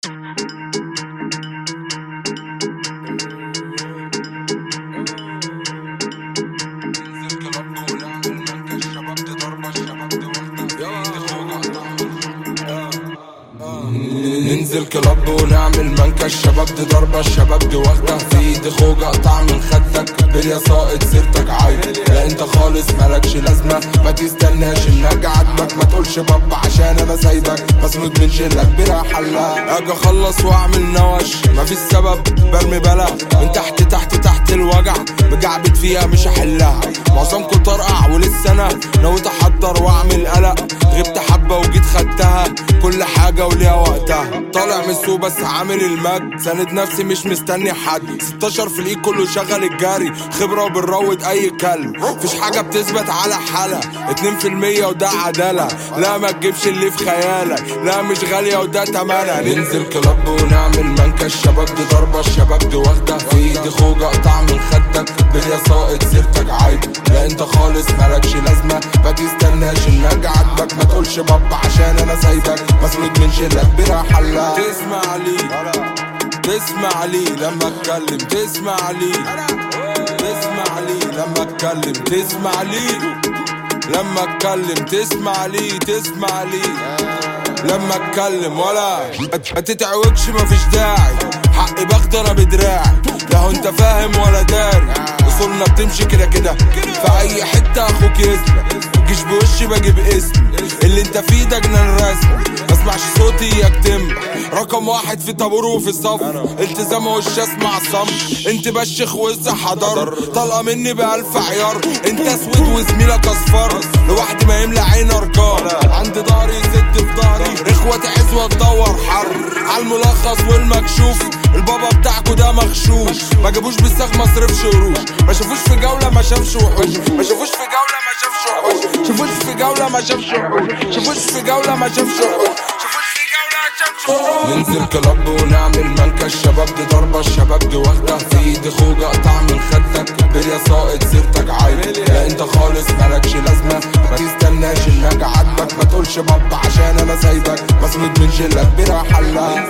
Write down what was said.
ننزل كلاب ونعمل منكة الشباب دي ضربة الشباب دي واخدة في ايدي خوجة اقطع من خدك بليا ساقط سيرتك عايب لا انت خالص مالكش لازمة ما تستناش انك عاجبك ما تقولش بابا عشان انا سايبك مسنود من شلك بلا حلا اجي اخلص واعمل نوش مفيش سبب برمي بلا من تحت تحت تحت الوجع مجعبت فيها مش هحلها معظمكم طرقع ولسه انا ناوي احضر واعمل قلق غبت حبة وجيت خدتها كل حاجة وليها وقتها طالع من السوق بس عامل المجد ساند نفسي مش مستني حد 16 في الايد كله شغل الجري خبرة وبنروض اي كلب مفيش حاجة بتثبت على حالة 2% وده عدالة لا ما تجيبش اللي في خيالك لا مش غالية وده تمنها ننزل كلاب ونعمل منكة الشباب دي ضربة الشباب دي واخدة في ايدي خوجة اقطع من خدك بليا ساقط سيرتك عايب لا انت خالص مالكش لازمة ما تستناش انك عاجبك ما تقولش بابا عشان انا سايبك مسنود من شلك بلا حلا تسمع لي تسمع لي لما اتكلم تسمع لي تسمع لي لما اتكلم تسمع لي لما اتكلم تسمع لي تسمع لي لما اتكلم ولا ما تتعوجش مفيش داعي حقي باخده انا بدراعي لا هو انت فاهم ولا داري اصولنا بتمشي كده كده في اي حته اخوك يسلك جيش بوشي بجيب اسمي اللي انت فيه ده جنان رسمي ما اسمعش صوتي يكتم رقم واحد في طابور وفي الصف التزام وش اسمع صمت انت بشخ وز حضر طلقه مني بألف عيار انت اسود وزميلك اصفر لوحدي ما يملى عين ارقام عند ضهري يسد في ضهري اخواتي عزوة تدور حر عالملخص والمكشوف البابا بتاعكو ده مغشوش ما جابوش بالساق ما صرفش قروش ما شافوش في جولة ما شافش وحوش ما شافوش في جولة ما شافش وحوش شافوش في جولة ما شافش وحوش شافوش في جولة ما شافش وحوش شافوش في جولة ما شافش وحوش ننزل كلاب ونعمل منكة الشباب دي ضربة الشباب دي واخدة في ايدي خوجة اقطع من خدك بليا ساقط سيرتك عايب لا انت خالص مالكش لازمة ما تستناش انك عاجبك ما تقولش بابا عشان انا سايبك مسنود من شلك بلا حلا